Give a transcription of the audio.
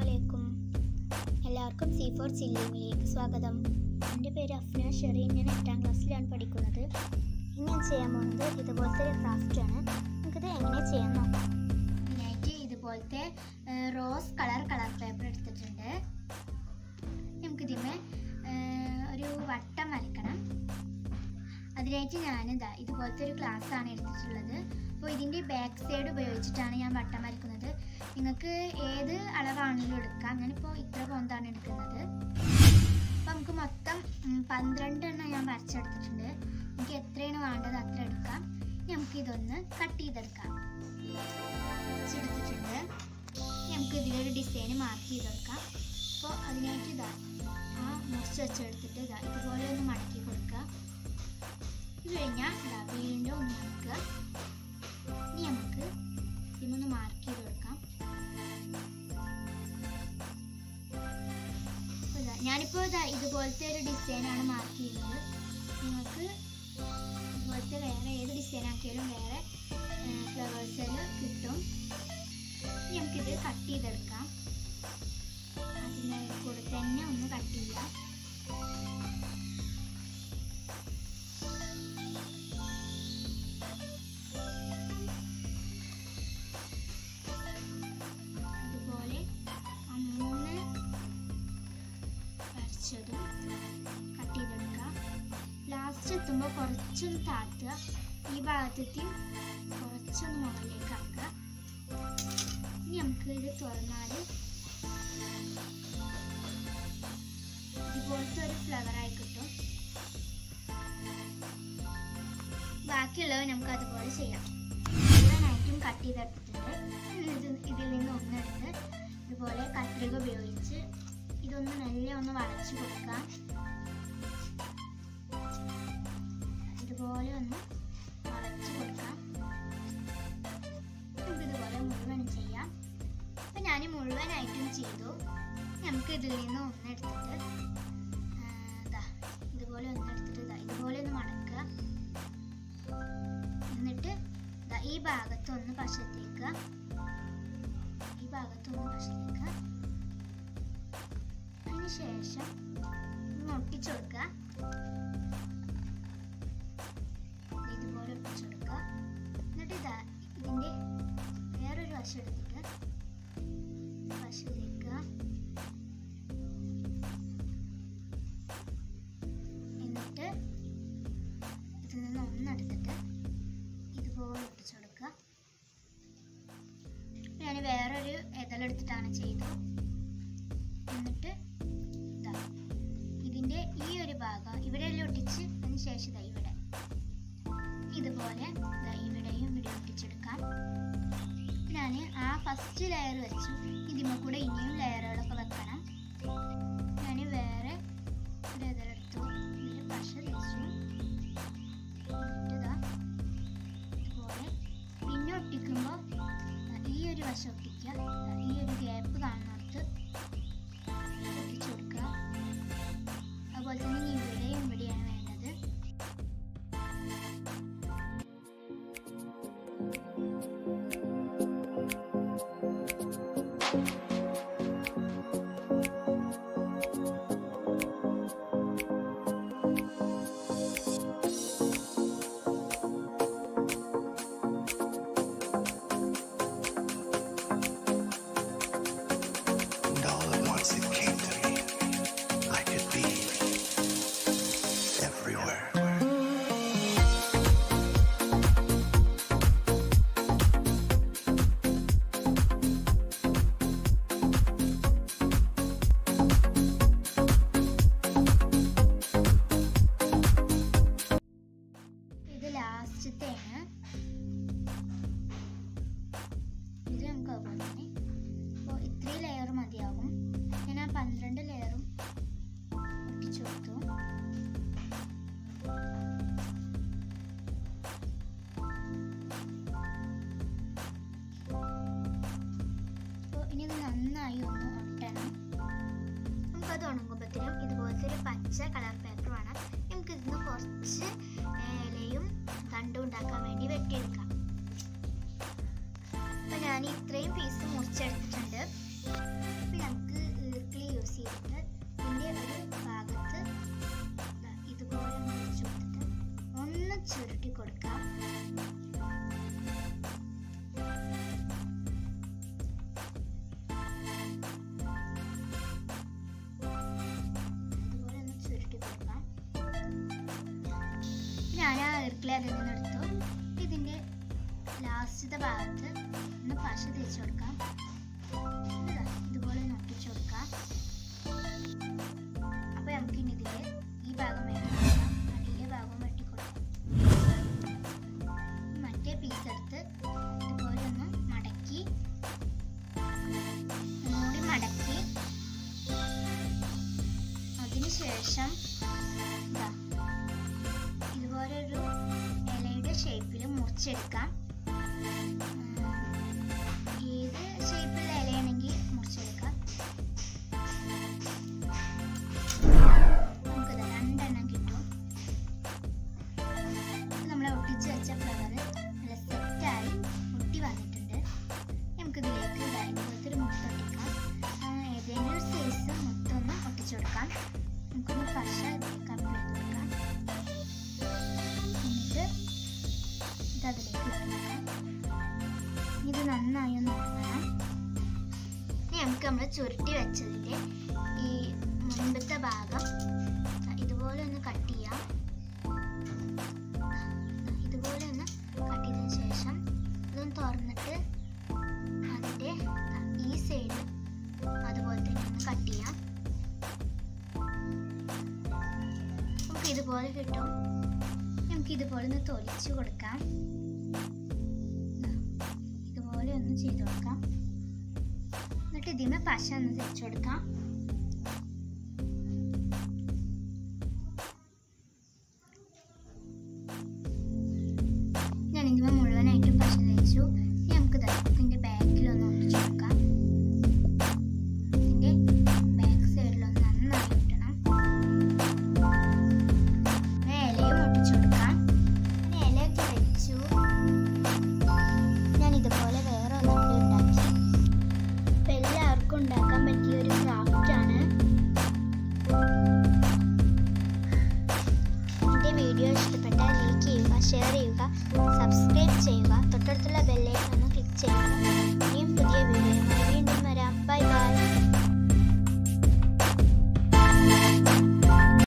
അലൈക്കും എല്ലാവർക്കും C four ചില്ലിങ്ങിലേക്ക് സ്വാഗതം എൻ്റെ പേര് അഫ്ന ഷെറീൻ ഞാൻ എട്ടാം ക്ലാസ്സിലാണ് പഠിക്കുന്നത് ഇന്ന് ഞാൻ ചെയ്യാൻ പോകുന്നത് ഇതുപോലത്തെ ഒരു ക്രാഫ്റ്റാണ് നമുക്കിത് എങ്ങനെ ചെയ്യാൻ നോക്കാം ഇതിനായിട്ട് ഇതുപോലത്തെ ഏഹ്, റോസ് കളർ കളർ പേപ്പർ എടുത്തിട്ടുണ്ട് നമുക്കിതിമേ ഏഹ്, ഒരു വട്ടം വരയ്ക്കണം അതിനായിട്ട് ഞാനിതാ ഇതുപോലത്തെ ഒരു ക്ലാസ് ആണ് എടുത്തിട്ടുള്ളത് അപ്പോൾ ഇതിൻ്റെ ബാക്ക് സൈഡ് ഉപയോഗിച്ചിട്ടാണ് ഞാൻ വട്ടം വരയ്ക്കുന്നത് നിങ്ങൾക്ക് ഏത് അളവാണെങ്കിലും എടുക്കാം ഞാനിപ്പോൾ ഇത്ര പോന്താണ് എടുക്കുന്നത് അപ്പോൾ നമുക്ക് മൊത്തം ഉം, പന്ത്രണ്ട് എണ്ണം ഞാൻ വരച്ചെടുത്തിട്ടുണ്ട് എനിക്ക് എത്രയാണ് വേണ്ടത് അത്ര എടുക്കാം ഇനി നമുക്ക് ഇതൊന്ന് കട്ട് ചെയ്തെടുക്കാം വരച്ചെടുത്തിട്ടുണ്ട് ഇനി നമുക്ക് ഇതിലൊരു ഡിസൈൻ മാർക്ക് ചെയ്തെടുക്കാം അപ്പോൾ അതിനായിട്ട് ഇതാ ആ മുറിച്ച് വെച്ചെടുത്തിട്ട് ഇതാ ഇതുപോലെ ഒന്ന് മടക്കി കൊടുക്കുക ഇത് കഴിഞ്ഞാൽ ഇതാ വീണ്ടും ഒന്ന് മടക്കുക ഇനി നമുക്ക് ഇതിനൊന്ന് മാർക്ക് ചെയ്ത് കൊടുക്കാം അപ്പോൾ ഇതാ ഞാനിപ്പോൾ ഇതാ ഇതുപോലത്തെ ഒരു ഡിസൈനാണ് മാർക്ക് ചെയ്യുന്നത് നിങ്ങൾക്ക് ഇതുപോലത്തെ വേറെ ഏത് ഡിസൈൻ ആക്കിയാലും വേറെ ഫ്ലവേഴ്സിൽ കിട്ടും ഇനി നമുക്കിത് കട്ട് ചെയ്തെടുക്കാം അതിന് കൂടെ തന്നെ ഒന്ന് കട്ട് ചെയ്യാം അതുപോലെ ആ മൂന്ന് വരച്ചതും കട്ട് ചെയ്തെടുക്കുക ലാസ്റ്റ് എത്തുമ്പോൾ കുറച്ചൊന്ന് താത്തുക ഈ ഭാഗത്തെത്തി കുറച്ചൊന്ന് മുകളിലേക്ക് ആക്കുക ഇനി നമുക്ക് ഇത് തുറന്നാൽ ഇതുപോലത്തെ ഒരു ഫ്ലവർ ആയി കിട്ടും ബാക്കിയുള്ളത് നമുക്ക് അതുപോലെ ചെയ്യാം മുഴുവനായിട്ടും കട്ട് ചെയ്തെടുത്തിട്ടുണ്ട് ഇനി ഇത് ഇതിൽ നിന്ന് ഒന്നെടുത്ത് ഇതുപോലെ കത്രിക ഉപയോഗിച്ച് ഇതൊന്ന് മെല്ലെ ഒന്ന് വളച്ചു കൊടുക്കാം ഇതുപോലെ ഒന്ന് വളച്ചു കൊടുക്കാം നമുക്ക് ഇതുപോലെ മുഴുവനും ചെയ്യാം അപ്പം ഞാൻ മുഴുവനായിട്ടും ചെയ്തു നമുക്ക് ഇതിൽ നിന്ന് ഒന്നെടുത്തിട്ട് ആ, ദാ ഇതുപോലെ ഒന്നെടുത്തിട്ട് ദാ ഇതുപോലെ ഒന്ന് മടക്കുക എന്നിട്ട് ദാ ഈ ഭാഗത്തൊന്ന് പശത്തേക്കുക ഈ ഭാഗത്തൊന്ന് പശത്തേക്കുക അതിന് ശേഷം ഒന്ന് ഒട്ടിച്ചു കൊടുക്കുക ഇതുപോലെ ഒട്ടിച്ചു കൊടുക്കുക എന്നിട്ട് ഇതാ ഇതിൻ്റെ വേറൊരു വശം എടുത്തിട്ട് വശം തേക്കുക എന്നിട്ട് ഇതിൽ നിന്ന് ഒന്നെടുത്തിട്ട് ഇതുപോലെ ഒട്ടിച്ചു കൊടുക്കുക ഞാൻ വേറൊരു ഇതളെടുത്തിട്ടാണ് ചെയ്തത് എന്നിട്ട് ഇതാ ഇതിൻ്റെ ഈ ഒരു ഭാഗം ഇവിടെയെല്ലാം ഒട്ടിച്ച് അതിന് ശേഷം ഇതാ ഇവിടെ ഇതുപോലെ ദാ ഇവിടെയും ഇവിടെ ഒട്ടിച്ചെടുക്കാം ഞാൻ ആ ഫസ്റ്റ് ലെയർ വെച്ചു ഇതിമ്മ കൂടെ ഇനിയും ലെയറുകളൊക്കെ വെക്കണം ഞാൻ വേറെ ഒരു ഇതെടുത്തു ഇതിൽ പശ തേച്ചു എന്നിട്ട് ദാ ഇതുപോലെ പിന്നെ ഒട്ടിക്കുമ്പോൾ ഈ ഒരു വശം ഒട്ടിക്കുക ദാ ഈ ഒരു ഗ്യാപ്പ് കാണുന്നിടത്ത് ഒട്ടിച്ചു കൊടുക്കുക അതുപോലെ തന്നെ ഇനി ഇവിടെയും ഇവിടെയാണ് വേണ്ടത് And all at once it came to me. I could be everywhere. ഇത് ലാസ്റ്റത്തെയാണ് ഇത് നമുക്ക് അതുപോലെ തന്നെ അപ്പോൾ ഇത്രയും ലെയർ മതിയാകും ഞാൻ ആ പന്ത്രണ്ട് ലെയറും ഒട്ടിച്ചു കൊടുത്തു അപ്പോൾ ഇനി ഇത് നന്നായി ഒന്ന് ഒട്ടണം നമുക്കത് ഉണങ്ങുമ്പോഴത്തേനും ഇതുപോലത്തെ ഒരു പച്ച കളർ പേപ്പർ വേണം നമുക്ക് ഇതിന് കുറച്ച് ഇലയും തണ്ടും ഉണ്ടാക്കാൻ വേണ്ടി വെട്ടിയെടുക്കാം അപ്പം ഞാൻ ഇത്രയും പീസ് മുറിച്ചെടുത്തിട്ടുണ്ട് ഇപ്പം നമുക്ക് ഈർക്കിളി യൂസ് ചെയ്തിട്ട് ഇതിൻ്റെ ഒരു ഭാഗത്ത് ദാ ഇതുപോലെ ഒന്ന് വെച്ച് കൊടുത്തിട്ട് ഒന്ന് ചുരുട്ടി കൊടുക്കാം ഇതുപോലെ ഒന്ന് ചുരുട്ടി കൊടുക്കാം ഞാൻ ആ ഈർക്കിളി അതിൽ നിന്ന് എടുത്തു ഇതിൻ്റെ ലാസ്റ്റത്തെ ഭാഗത്ത് ഒന്ന് പശ തേച്ച് കൊടുക്കാം ഇതാ, ഇതുപോലെ ഒന്ന് ഒട്ടിച്ചു കൊടുക്കാം അപ്പൊ നമുക്ക് ഇനി ഇതില് ഈ ഭാഗം വെട്ടി കൊടുക്കാം അടിയിലെ ഭാഗം വെട്ടി കൊടുക്കാം മറ്റേ പീസ് എടുത്ത് ഇതുപോലെ ഒന്ന് മടക്കി ഒന്നുകൂടി മടക്കി അതിനുശേഷം ഇതാ ഇതുപോലെ ഒരു ഇലയുടെ ഷേപ്പിൽ മുറിച്ചെടുക്കാം ഉം, ഏത് ഷേപ്പിലുള്ള ഇലയാണെങ്കിൽ മുറിച്ചെടുക്കാം നമുക്കിത് രണ്ടെണ്ണം കിട്ടും നമ്മൾ ഒട്ടിച്ച് വെച്ച ഫ്ലവർ നല്ല സെറ്റായി ഒട്ടി വന്നിട്ടുണ്ട് നമുക്കിതിലേക്ക് ഇതാ ഇതുപോലത്തെ ഒരു മുട്ട ഒട്ടിക്കാം ആ, ഏതെങ്കിലും ഒരു സൈസ് മുട്ട ഒന്ന് ഒട്ടിച്ചു കൊടുക്കാം നമുക്കൊന്ന് പശ ഇതിലേക്ക് അപ്ലൈ ചെയ്ത് കൊടുക്കാം എന്നിട്ട് ഇത് അതിലേക്ക് ഇട്ട് കൊടുക്കാം ഇത് നന്നായി ഒന്ന് ഉണങ്ങണം ഇനി നമുക്ക് നമ്മൾ ചുരുട്ടി വെച്ചതിൻ്റെ ഈ മുൻപത്തെ ഭാഗം ഇതുപോലെ ഒന്ന് കട്ട് ചെയ്യാം ഇതുപോലെ ഒന്ന് കട്ട് ചെയ്തതിന് ശേഷം ഇതൊന്ന് തുറന്നിട്ട് അതിൻ്റെ ഈ സൈഡ് അതുപോലെ തന്നെ ഒന്ന് കട്ട് ചെയ്യാം നമുക്ക് ഇതുപോലെ കിട്ടും നമുക്ക് ഇതുപോലെ ഒന്ന് തൊലിച്ചു കൊടുക്കാം ദാ, ഇതുപോലെ ഒന്ന് ചെയ്ത് കൊടുക്കാം എന്നിട്ട് ഇതിന് പശ ഒന്ന് തേച്ച് കൊടുക്കാം ഞാൻ ഇതിന് മുഴുവനായിട്ടും പശ തേച്ചു ഇനി നമുക്ക് ദാ ഇതിന്റെ ബാക്കിൽ ഒന്ന് ഒട്ടിച്ചു കൊടുക്കാം ഇതിന്റെ ബാക്ക് സൈഡിലൊന്ന് നന്നായി ഒട്ടണം പിന്നെ ഇലയും ഒട്ടിച്ചു കൊടുക്കാം പിന്നെ ഇലയൊക്കെ വെച്ചു ഞാൻ ഇതുപോലെ വേറെ ഒന്നും ഉണ്ടാക്കി ഇപ്പം എല്ലാവർക്കും ഉണ്ടാക്കാൻ പറ്റിയ ഒരു ക്രാഫ്റ്റ് ആണ് എൻ്റെ വീഡിയോ ഇഷ്ടപ്പെട്ടാൽ ലൈക്ക് ചെയ്യുക ഷെയർ ചെയ്യുക സബ്സ്ക്രൈബ് ചെയ്യുക തൊട്ടടുത്തുള്ള ബെല്ലൈക്കൺ ഒന്ന് ക്ലിക്ക് ചെയ്യുക